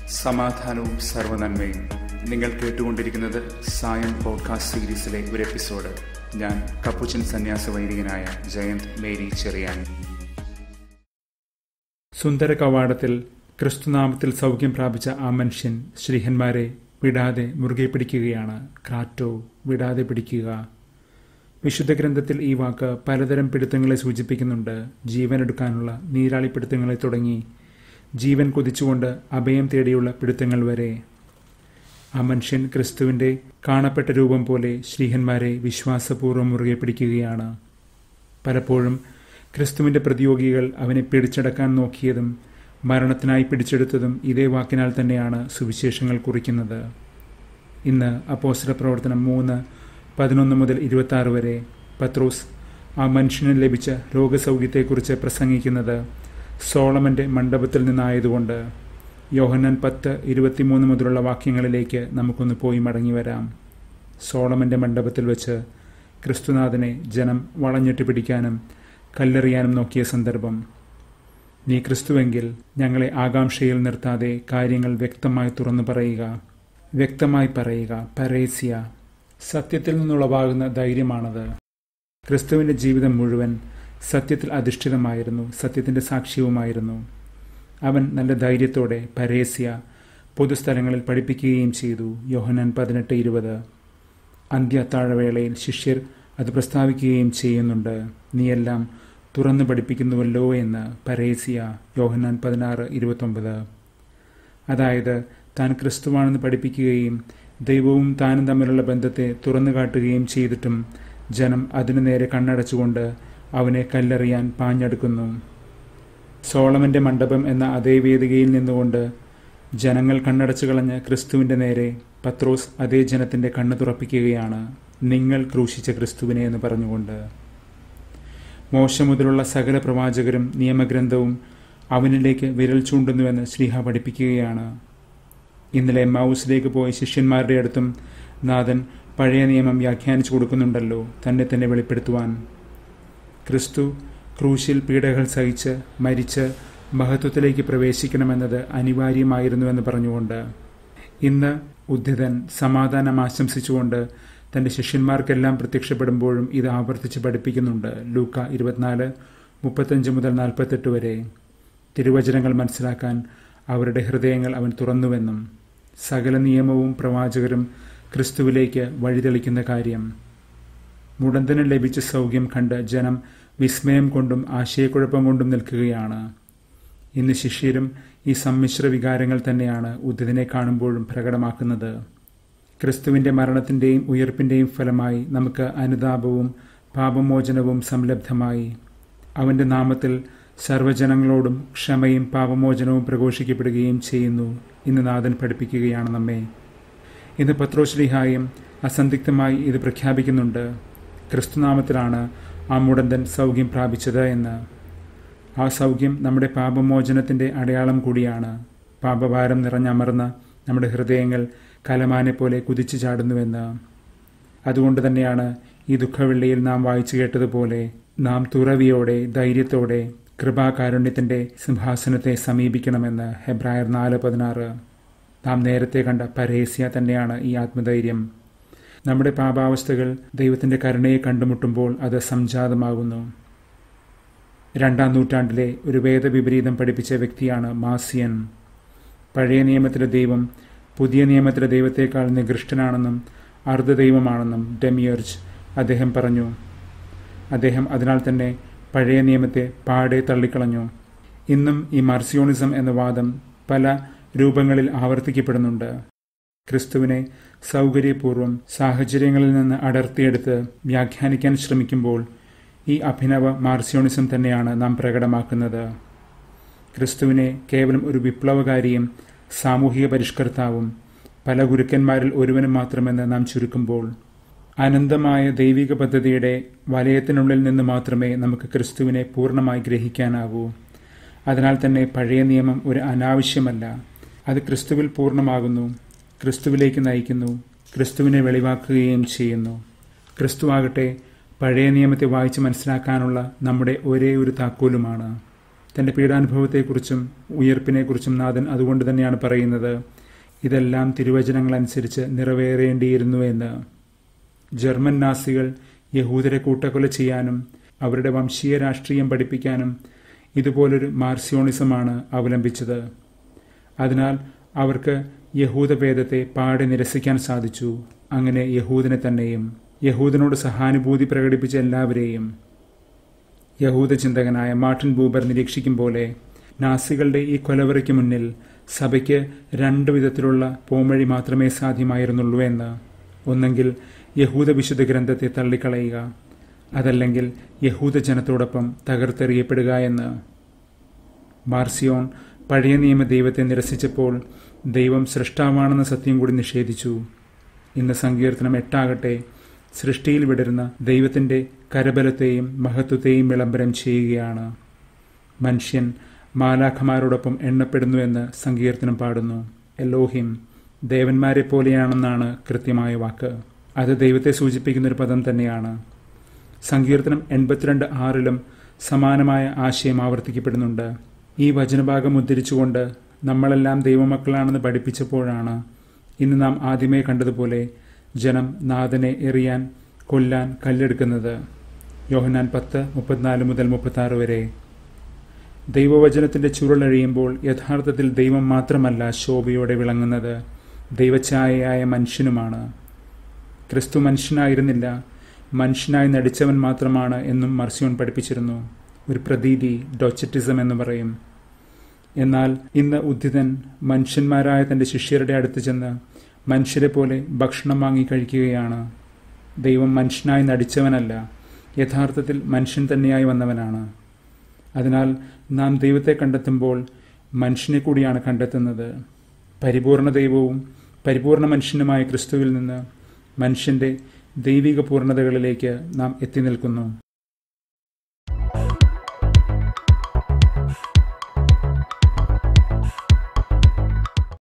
സമാധാനവും സർവനന്മയും നിങ്ങൾ കേട്ടുകൊണ്ടിരിക്കുന്നത് സായം പോഡ്കാസ്റ്റ് സീരീസിലെ ഒരു എപ്പിസോഡ് ഞാൻ കപ്പുച്ചൻ സന്യാസ വൈദികനായ ജയന്ത് മേരി ചെറിയാൻ സുന്ദര കവാടത്തിൽ ക്രിസ്തുനാമത്തിൽ സൗഖ്യം പ്രാപിച്ച ആ മനുഷ്യൻ ശ്രീഹന്മാരെ വിടാതെ മുറുകെ പിടിക്കുകയാണ് ക്രാറ്റോ വിടാതെ പിടിക്കുക വിശുദ്ധ ഗ്രന്ഥത്തിൽ ഈ വാക്ക് പലതരം പിടുത്തങ്ങളെ സൂചിപ്പിക്കുന്നുണ്ട് ജീവനെടുക്കാനുള്ള നീരാളി പിടുത്തങ്ങളെ തുടങ്ങി ജീവൻ കൊതിച്ചുകൊണ്ട് അഭയം തേടിയുള്ള പിടുത്തങ്ങൾ വരെ ആ മനുഷ്യൻ ക്രിസ്തുവിന്റെ കാണപ്പെട്ട രൂപം പോലെ ശ്രീഹന്മാരെ വിശ്വാസപൂർവ്വം മുറുകെ പിടിക്കുകയാണ് പലപ്പോഴും ക്രിസ്തുവിന്റെ പ്രതിയോഗികൾ അവനെ പിടിച്ചടക്കാൻ നോക്കിയതും മരണത്തിനായി പിടിച്ചെടുത്തതും ഇതേ വാക്കിനാൽ തന്നെയാണ് സുവിശേഷങ്ങൾ കുറിക്കുന്നത് ഇന്ന് അപ്പോസ്റ്റല പ്രവർത്തനം മൂന്ന് പതിനൊന്ന് മുതൽ ഇരുപത്തി ആറ് വരെ പത്രോസ് ആ മനുഷ്യന് ലഭിച്ച രോഗസൗഖ്യത്തെക്കുറിച്ച് പ്രസംഗിക്കുന്നത് സോളമന്റെ മണ്ഡപത്തിൽ നിന്നായതുകൊണ്ട് യോഹന്നാൻ പത്ത് ഇരുപത്തിമൂന്ന് മുതലുള്ള വാക്യങ്ങളിലേക്ക് നമുക്കൊന്ന് പോയി മടങ്ങി വരാം സോളമന്റെ മണ്ഡപത്തിൽ വെച്ച് ക്രിസ്തുനാഥനെ ജനം വളഞ്ഞിട്ട് പിടിക്കാനും കല്ലെറിയാനും നോക്കിയ സന്ദർഭം നീ ക്രിസ്തുവെങ്കിൽ ഞങ്ങളെ ആകാംക്ഷയിൽ നിർത്താതെ കാര്യങ്ങൾ വ്യക്തമായി തുറന്നു പറയുക വ്യക്തമായി പറയുക പരേസ്യ സത്യത്തിൽ നിന്നുളവാകുന്ന ധൈര്യമാണത് ക്രിസ്തുവിന്റെ ജീവിതം മുഴുവൻ സത്യത്തിൽ അധിഷ്ഠിതമായിരുന്നു സത്യത്തിന്റെ സാക്ഷ്യവുമായിരുന്നു അവൻ നല്ല ധൈര്യത്തോടെ പരേസ്യ പൊതുസ്ഥലങ്ങളിൽ പഠിപ്പിക്കുകയും ചെയ്തു യോഹനാൻ പതിനെട്ട് ഇരുപത് അന്ത്യ അത്താഴവേളയിൽ ശിഷ്യർ അത് പ്രസ്താവിക്കുകയും ചെയ്യുന്നുണ്ട് നീയെല്ലാം തുറന്നു പഠിപ്പിക്കുന്നുവല്ലോ എന്ന് പരേസ്യ യോഹനാൻ പതിനാറ് ഇരുപത്തൊമ്പത് അതായത് താൻ ക്രിസ്തുവാണെന്ന് പഠിപ്പിക്കുകയും ദൈവവും താനും തമ്മിലുള്ള ബന്ധത്തെ തുറന്നു കാട്ടുകയും ചെയ്തിട്ടും ജനം അതിനു നേരെ കണ്ണടച്ചുകൊണ്ട് അവനെ കല്ലെറിയാൻ പാഞ്ഞെടുക്കുന്നു സോളമന്റെ മണ്ഡപം എന്ന അതേ വേദികയിൽ നിന്നുകൊണ്ട് ജനങ്ങൾ കണ്ണടച്ചു കളഞ്ഞ് ക്രിസ്തുവിന്റെ നേരെ പത്രോസ് അതേ ജനത്തിന്റെ കണ്ണ് തുറപ്പിക്കുകയാണ് നിങ്ങൾ ക്രൂശിച്ച ക്രിസ്തുവിനെ എന്ന് പറഞ്ഞുകൊണ്ട് മോശ മുതലുള്ള സകല പ്രവാചകരും നിയമഗ്രന്ഥവും അവനിലേക്ക് വിരൽ ചൂണ്ടുന്നുവെന്ന് ശ്രീഹ പഠിപ്പിക്കുകയാണ് ഇന്നലെ മൗസിലേക്ക് പോയ ശിഷ്യന്മാരുടെ അടുത്തും നാഥൻ പഴയ നിയമം വ്യാഖ്യാനിച്ചു കൊടുക്കുന്നുണ്ടല്ലോ തന്നെ തന്നെ വെളിപ്പെടുത്തുവാൻ ക്രിസ്തു ക്രൂശിൽ പീഡകൾ സഹിച്ച് മരിച്ച് മഹത്വത്തിലേക്ക് പ്രവേശിക്കണമെന്നത് അനിവാര്യമായിരുന്നുവെന്ന് പറഞ്ഞുകൊണ്ട് ഇന്ന് ഉദ്ധിതൻ സമാധാനം ആശംസിച്ചുകൊണ്ട് തന്റെ ശിഷ്യന്മാർക്കെല്ലാം പ്രത്യക്ഷപ്പെടുമ്പോഴും ഇത് ആവർത്തിച്ച് പഠിപ്പിക്കുന്നുണ്ട് ലൂക്ക ഇരുപത്തിനാല് മുപ്പത്തഞ്ച് മുതൽ നാൽപ്പത്തെട്ട് വരെ തിരുവചനങ്ങൾ മനസ്സിലാക്കാൻ അവരുടെ ഹൃദയങ്ങൾ അവൻ തുറന്നുവെന്നും സകല നിയമവും പ്രവാചകരും ക്രിസ്തുവിലേക്ക് വഴിതെളിക്കുന്ന കാര്യം മുടന്തന് ലഭിച്ച സൗഖ്യം കണ്ട് ജനം വിസ്മയം കൊണ്ടും ആശയക്കുഴപ്പം കൊണ്ടും നിൽക്കുകയാണ് ഇന്ന് ശിഷ്യരും ഈ സമ്മിശ്ര വികാരങ്ങൾ തന്നെയാണ് ഉദ്ധിതനെ കാണുമ്പോഴും പ്രകടമാക്കുന്നത് ക്രിസ്തുവിന്റെ മരണത്തിന്റെയും ഉയർപ്പിന്റെയും ഫലമായി നമുക്ക് അനുതാപവും പാപമോചനവും സംലബ്ധമായി അവന്റെ നാമത്തിൽ സർവ്വജനങ്ങളോടും ക്ഷമയും പാപമോചനവും പ്രഘോഷിക്കപ്പെടുകയും ചെയ്യുന്നു ഇന്ന് നാഥൻ പഠിപ്പിക്കുകയാണ് നമ്മെ ഇന്ന് പത്രോശ്രീഹായും അസന്ദിഗ്ധമായി ഇത് പ്രഖ്യാപിക്കുന്നുണ്ട് ക്രിസ്തുനാമത്തിലാണ് ആ മുടന്തൻ സൗഖ്യം പ്രാപിച്ചത് എന്ന് ആ സൗഖ്യം നമ്മുടെ പാപമോചനത്തിന്റെ അടയാളം കൂടിയാണ് പാപഭാരം നിറഞ്ഞമർന്ന നമ്മുടെ ഹൃദയങ്ങൾ കലമാനെ പോലെ കുതിച്ചു ചാടുന്നുവെന്ന് അതുകൊണ്ട് തന്നെയാണ് ഈ ദുഃഖവെള്ളിയിൽ നാം വായിച്ചു കേട്ടതുപോലെ നാം തുറവിയോടെ ധൈര്യത്തോടെ കൃപാകാരുണ്യത്തിന്റെ സിംഹാസനത്തെ സമീപിക്കണമെന്ന് ഹെബ്രായർ നാല് പതിനാറ് നാം നേരത്തെ കണ്ട പരേസ്യ തന്നെയാണ് ഈ ആത്മധൈര്യം നമ്മുടെ പാപാവസ്ഥകൾ ദൈവത്തിന്റെ കരുണയെ കണ്ടുമുട്ടുമ്പോൾ അത് സംജാതമാകുന്നു രണ്ടാം നൂറ്റാണ്ടിലെ ഒരു വേദവിപരീതം പഠിപ്പിച്ച വ്യക്തിയാണ് മാസിയൻ പഴയ നിയമത്തിലെ ദൈവം പുതിയ നിയമത്തിലെ ദൈവത്തെക്കാൾ നികൃഷ്ടനാണെന്നും അർദ്ധദൈവമാണെന്നും ഡെമിയർജ് അദ്ദേഹം പറഞ്ഞു അദ്ദേഹം അതിനാൽ തന്നെ പഴയ നിയമത്തെ പാടെ തള്ളിക്കളഞ്ഞു ഇന്നും ഈ മാർസിയോണിസം എന്ന വാദം പല രൂപങ്ങളിൽ ആവർത്തിക്കപ്പെടുന്നുണ്ട് ക്രിസ്തുവിനെ സൗകര്യപൂർവ്വം സാഹചര്യങ്ങളിൽ നിന്ന് അടർത്തിയെടുത്ത് വ്യാഖ്യാനിക്കാൻ ശ്രമിക്കുമ്പോൾ ഈ അഭിനവ മാർസിയോണിസം തന്നെയാണ് നാം പ്രകടമാക്കുന്നത് ക്രിസ്തുവിനെ കേവലം ഒരു വിപ്ലവകാരിയും സാമൂഹിക പരിഷ്കർത്താവും പല ഗുരുക്കന്മാരിൽ ഒരുവനും മാത്രമെന്ന് നാം ചുരുക്കുമ്പോൾ അനന്തമായ ദൈവിക പദ്ധതിയുടെ വലയത്തിനുള്ളിൽ നിന്ന് മാത്രമേ നമുക്ക് ക്രിസ്തുവിനെ പൂർണ്ണമായി ഗ്രഹിക്കാനാവൂ അതിനാൽ തന്നെ പഴയ നിയമം ഒരു അനാവശ്യമല്ല അത് ക്രിസ്തുവിൽ പൂർണ്ണമാകുന്നു ക്രിസ്തുവിലേക്ക് നയിക്കുന്നു ക്രിസ്തുവിനെ വെളിവാക്കുകയും ചെയ്യുന്നു ക്രിസ്തുവാകട്ടെ പഴയ നിയമത്തെ വായിച്ച് മനസ്സിലാക്കാനുള്ള നമ്മുടെ ഒരേ ഒരു താക്കോലുമാണ് തന്റെ പീഡാനുഭവത്തെക്കുറിച്ചും ഉയർപ്പിനെക്കുറിച്ചും നാഥൻ അതുകൊണ്ട് തന്നെയാണ് പറയുന്നത് ഇതെല്ലാം തിരുവചനങ്ങൾ അനുസരിച്ച് നിറവേറേണ്ടിയിരുന്നു എന്ന് ജർമ്മൻ നാസികൾ യഹൂദരെ കൂട്ടക്കൊല ചെയ്യാനും അവരുടെ വംശീയ രാഷ്ട്രീയം പഠിപ്പിക്കാനും ഇതുപോലൊരു മാർസിയോണിസമാണ് അവലംബിച്ചത് അതിനാൽ അവർക്ക് യഹൂദഭേദത്തെ പാടെ നിരസിക്കാൻ സാധിച്ചു അങ്ങനെ യഹൂദനെ തന്നെയും യഹൂദനോട് സഹാനുഭൂതി പ്രകടിപ്പിച്ച എല്ലാവരെയും യഹൂദ ചിന്തകനായ മാർട്ടിൻ ബൂബർ നിരീക്ഷിക്കും പോലെ നാസികളുടെ ഈ കൊലവറയ്ക്ക് മുന്നിൽ സഭയ്ക്ക് രണ്ടു വിധത്തിലുള്ള പോംവഴി മാത്രമേ സാധ്യമായിരുന്നുള്ളൂ എന്ന് ഒന്നെങ്കിൽ യഹൂദ വിശുദ്ധ ഗ്രന്ഥത്തെ തള്ളിക്കളയുക അതല്ലെങ്കിൽ യഹൂദ ജനത്തോടൊപ്പം തകർത്തെറിയപ്പെടുക എന്ന് മാർസിയോൺ പഴയ നിയമ ദൈവത്തെ നിരസിച്ചപ്പോൾ ദൈവം സൃഷ്ടാവാണെന്ന സത്യം കൂടി നിഷേധിച്ചു ഇന്ന് സങ്കീർത്തനം എട്ടാകട്ടെ സൃഷ്ടിയിൽ വിടരുന്ന ദൈവത്തിൻ്റെ കരബലത്തെയും മഹത്വത്തെയും വിളംബരം ചെയ്യുകയാണ് മനുഷ്യൻ മാലാഖമാരോടൊപ്പം എണ്ണപ്പെടുന്നു എന്ന് സങ്കീർത്തനം പാടുന്നു എലോഹിം ദേവന്മാരെ പോലെയാണെന്നാണ് കൃത്യമായ വാക്ക് അത് ദൈവത്തെ സൂചിപ്പിക്കുന്ന ഒരു പദം തന്നെയാണ് സങ്കീർത്തനം എൺപത്തിരണ്ട് ആറിലും സമാനമായ ആശയം ആവർത്തിക്കപ്പെടുന്നുണ്ട് ഈ വചനഭാഗം ഉദ്ധരിച്ചുകൊണ്ട് നമ്മളെല്ലാം ദൈവമക്കളാണെന്ന് പഠിപ്പിച്ചപ്പോഴാണ് ഇന്ന് നാം ആദ്യമേ കണ്ടതുപോലെ ജനം നാഥനെ എറിയാൻ കൊല്ലാൻ കല്ലെടുക്കുന്നത് യോഹനാൻ പത്ത് മുപ്പത്തിനാല് മുതൽ മുപ്പത്തി വരെ ദൈവവചനത്തിന്റെ ചുരുളഴിയുമ്പോൾ യഥാർത്ഥത്തിൽ ദൈവം മാത്രമല്ല ശോഭയോടെ വിളങ്ങുന്നത് ദൈവഛായയായ മനുഷ്യനുമാണ് ക്രിസ്തു മനുഷ്യനായിരുന്നില്ല മനുഷ്യനായി നടിച്ചവൻ മാത്രമാണ് എന്നും മർസിയോൺ പഠിപ്പിച്ചിരുന്നു ഒരു പ്രതീതി ഡോച്ചറ്റിസം എന്ന് പറയും എന്നാൽ ഇന്ന് ഉദ്ധിതൻ മനുഷ്യന്മാരായ തന്റെ ശിഷ്യരുടെ അടുത്ത് ചെന്ന് മനുഷ്യരെ പോലെ ഭക്ഷണം വാങ്ങി കഴിക്കുകയാണ് ദൈവം മനുഷ്യനായി നടിച്ചവനല്ല യഥാർത്ഥത്തിൽ മനുഷ്യൻ തന്നെയായി വന്നവനാണ് അതിനാൽ നാം ദൈവത്തെ കണ്ടെത്തുമ്പോൾ മനുഷ്യനെ കൂടിയാണ് കണ്ടെത്തുന്നത് പരിപൂർണ ദൈവവും പരിപൂർണ മനുഷ്യനുമായ ക്രിസ്തുവിൽ നിന്ന് മനുഷ്യന്റെ ദൈവിക പൂർണ്ണതകളിലേക്ക് നാം എത്തി നിൽക്കുന്നു